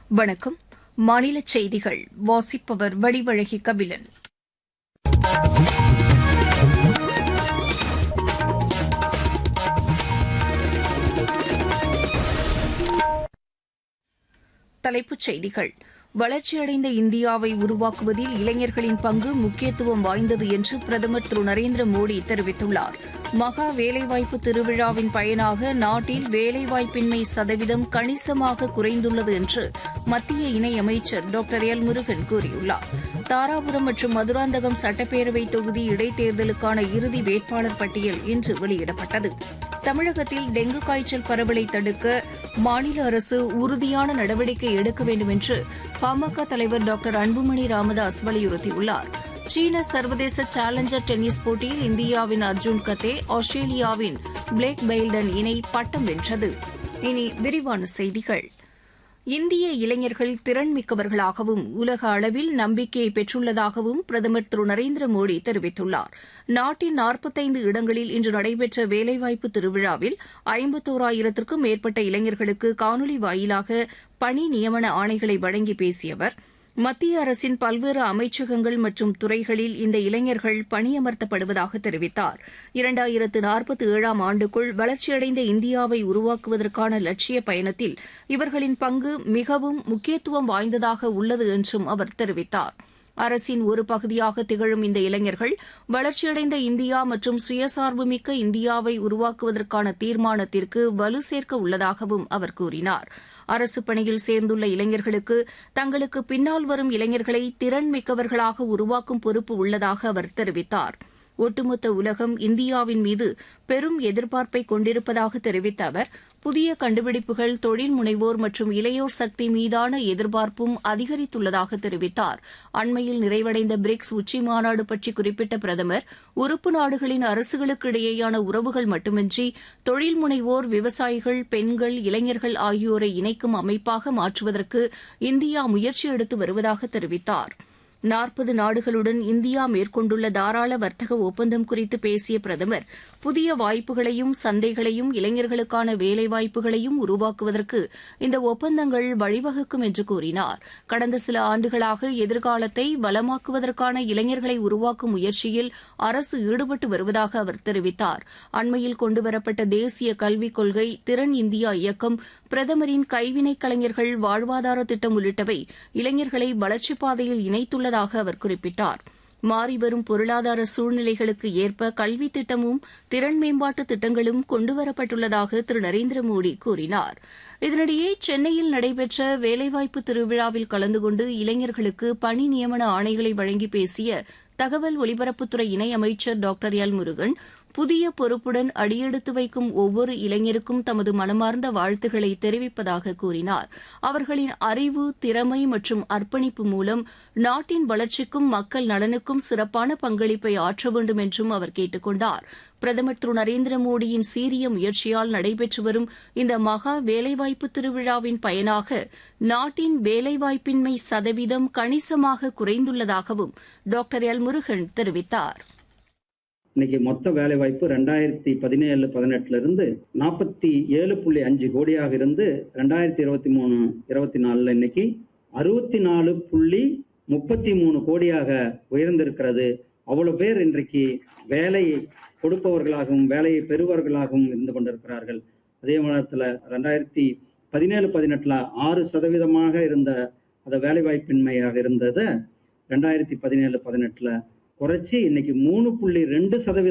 வணக்கம் மாநில செய்திகள் வாசிப்பவர் வடிவழகி கபிலன் தலைப்புச் செய்திகள் வளர்ச்சியடைந்த இந்தியாவை உருவாக்குவதில் இளைஞர்களின் பங்கு முக்கியத்துவம் வாய்ந்தது என்று பிரதமர் திரு நரேந்திர மோடி தெரிவித்துள்ளார் மகா வேலைவாய்ப்பு திருவிழாவின் பயனாக நாட்டில் வேலைவாய்ப்பின்மை சதவீதம் கணிசமாக குறைந்துள்ளது என்று மத்திய இணையமைச்சர் டாக்டர் எல் முருகன் கூறியுள்ளார் தாராபுரம் மற்றும் மதுராந்தகம் சட்டப்பேரவை தொகுதி இடைத்தேர்தலுக்கான இறுதி வேட்பாளர் பட்டியல் இன்று வெளியிடப்பட்டது தமிழகத்தில் டெங்கு காய்ச்சல் பரவலை தடுக்க மாநில அரசு உறுதியான நடவடிக்கை எடுக்க வேண்டும் என்று பாமக தலைவர் டாக்டர் அன்புமணி ராமதாஸ் வலியுறுத்தியுள்ளார் சீன சர்வதேச சேலஞ்சர் டென்னிஸ் போட்டியில் இந்தியாவின் அர்ஜுன் கத்தே ஆஸ்திரேலியாவின் பிளேக் பெய்ல்டன் இணை பட்டம் வென்றது இனி விரிவான செய்திகள் இந்திய இளைஞர்கள் திறன்மிக்கவர்களாகவும் உலக அளவில் நம்பிக்கையை பெற்றுள்ளதாகவும் பிரதமர் திரு நரேந்திர மோடி தெரிவித்துள்ளார் நாட்டின் நாற்பத்தைந்து இடங்களில் இன்று நடைபெற்ற வேலைவாய்ப்பு திருவிழாவில் ஐம்பத்தோராயிரத்திற்கும் மேற்பட்ட இளைஞர்களுக்கு காணொலி வாயிலாக பணி நியமன ஆணைகளை வழங்கி பேசிய அவர் மத்திய அரசின் பல்வேறு அமைச்சகங்கள் மற்றும் துறைகளில் இந்த இளைஞர்கள் பணியமர்த்தப்படுவதாக தெரிவித்தார் இரண்டாயிரத்து நாற்பத்தி ஏழாம் ஆண்டுக்குள் வளர்ச்சியடைந்த இந்தியாவை உருவாக்குவதற்கான லட்சிய பயணத்தில் இவர்களின் பங்கு மிகவும் முக்கியத்துவம் வாய்ந்ததாக உள்ளது என்றும் அவர் தெரிவித்தார் அரசின் ஒரு பகுதியாக திகழும் இந்த இளைஞர்கள் வளர்ச்சியடைந்த இந்தியா மற்றும் சுயசார்புமிக்க இந்தியாவை உருவாக்குவதற்கான தீர்மானத்திற்கு வலு சேர்க்க உள்ளதாகவும் அவர் கூறினார் அரசு பணியில் சேர்ந்துள்ள இளைஞர்களுக்கு தங்களுக்கு பின்னால் வரும் இளைஞர்களை திறன் மிக்கவர்களாக உருவாக்கும் பொறுப்பு உள்ளதாக அவர் தெரிவித்தார் ஒட்டுமொத்த உலகம் இந்தியாவின் மீது பெரும் எதிர்பார்ப்பை கொண்டிருப்பதாக தெரிவித்த அவர் புதிய கண்டுபிடிப்புகள் தொழில் முனைவோர் மற்றும் இளையோர் சக்தி மீதான எதிர்பார்ப்பும் அதிகரித்துள்ளதாக தெரிவித்தார் அண்மையில் நிறைவடைந்த பிரிக்ஸ் உச்சி மாநாடு பற்றி குறிப்பிட்ட பிரதமர் உறுப்பு நாடுகளின் அரசுகளுக்கு இடையேயான உறவுகள் மட்டுமின்றி தொழில் முனைவோர் விவசாயிகள் பெண்கள் இளைஞர்கள் ஆகியோரை இணைக்கும் அமைப்பாக மாற்றுவதற்கு இந்தியா முயற்சி எடுத்து வருவதாக தெரிவித்தார் நாற்பது நாடுகளுடன் இந்தியா மேற்கொண்டுள்ள தாராள வர்த்தக ஒப்பந்தம் குறித்து பேசிய பிரதமர் புதிய வாய்ப்புகளையும் சந்தைகளையும் இளைஞர்களுக்கான வேலைவாய்ப்புகளையும் உருவாக்குவதற்கு இந்த ஒப்பந்தங்கள் வழிவகுக்கும் என்று கூறினார் கடந்த சில ஆண்டுகளாக எதிர்காலத்தை வளமாக்குவதற்கான இளைஞர்களை உருவாக்கும் முயற்சியில் அரசு ஈடுபட்டு வருவதாக அவர் தெரிவித்தார் அண்மையில் கொண்டுவரப்பட்ட தேசிய கல்விக் கொள்கை திறன் இந்தியா இயக்கம் பிரதமரின் கைவினைக் கலைஞர்கள் வாழ்வாதார திட்டம் உள்ளிட்டவை இளைஞர்களை வளர்ச்சிப் பாதையில் இணைத்துள்ளதாக அவர் குறிப்பிட்டார் மாறிவரும் பொருளாதார சூழ்நிலைகளுக்கு ஏற்ப கல்வி திட்டமும் திறன் மேம்பாட்டு திட்டங்களும் கொண்டுவரப்பட்டுள்ளதாக திரு நரேந்திர மோடி கூறினார் இதனிடையே சென்னையில் நடைபெற்ற வேலைவாய்ப்பு திருவிழாவில் கலந்து கொண்டு இளைஞர்களுக்கு பணி நியமன ஆணைகளை வழங்கி பேசிய தகவல் ஒலிபரப்புத்துறை இணையமைச்சர் டாக்டர் எல் முருகன் புதிய பொறுப்புடன் அடியெடுத்து வைக்கும் ஒவ்வொரு இளைஞருக்கும் தமது மனமார்ந்த வாழ்த்துக்களை தெரிவிப்பதாக கூறினார் அவர்களின் அறிவு திறமை மற்றும் அர்ப்பணிப்பு மூலம் நாட்டின் வளர்ச்சிக்கும் மக்கள் நலனுக்கும் சிறப்பான பங்களிப்பை ஆற்ற வேண்டும் என்றும் அவர் கேட்டுக் கொண்டார் பிரதமர் திரு நரேந்திர மோடியின் சீரிய முயற்சியால் நடைபெற்று வரும் இந்த மகா வேலைவாய்ப்பு திருவிழாவின் பயனாக நாட்டின் வேலைவாய்ப்பின்மை சதவீதம் கணிசமாக குறைந்துள்ளதாகவும் டாக்டர் எல் முருகன் தெரிவித்தார் இன்னைக்கு மொத்த வேலை வாய்ப்பு ரெண்டாயிரத்தி பதினேழு பதினெட்டுல இருந்து நாற்பத்தி ஏழு புள்ளி அஞ்சு கோடியாக இருந்து ரெண்டாயிரத்தி இருபத்தி மூணு இருபத்தி நாலுல இன்னைக்கு அறுபத்தி நாலு புள்ளி முப்பத்தி மூணு கோடியாக உயர்ந்திருக்கிறது அவ்வளவு பேர் இன்றைக்கு வேலை கொடுப்பவர்களாகவும் வேலையை பெறுபவர்களாகவும் இருந்து கொண்டிருக்கிறார்கள் அதே நேரத்தில் ரெண்டாயிரத்தி பதினேழு பதினெட்டுல ஆறு சதவீதமாக இருந்த அந்த வேலை வாய்ப்பின்மையாக இருந்ததை ரெண்டாயிரத்தி பதினேழு பதினெட்டுல குறைச்சி இன்னைக்கு மூணு புள்ளி ரெண்டு சதவீதம்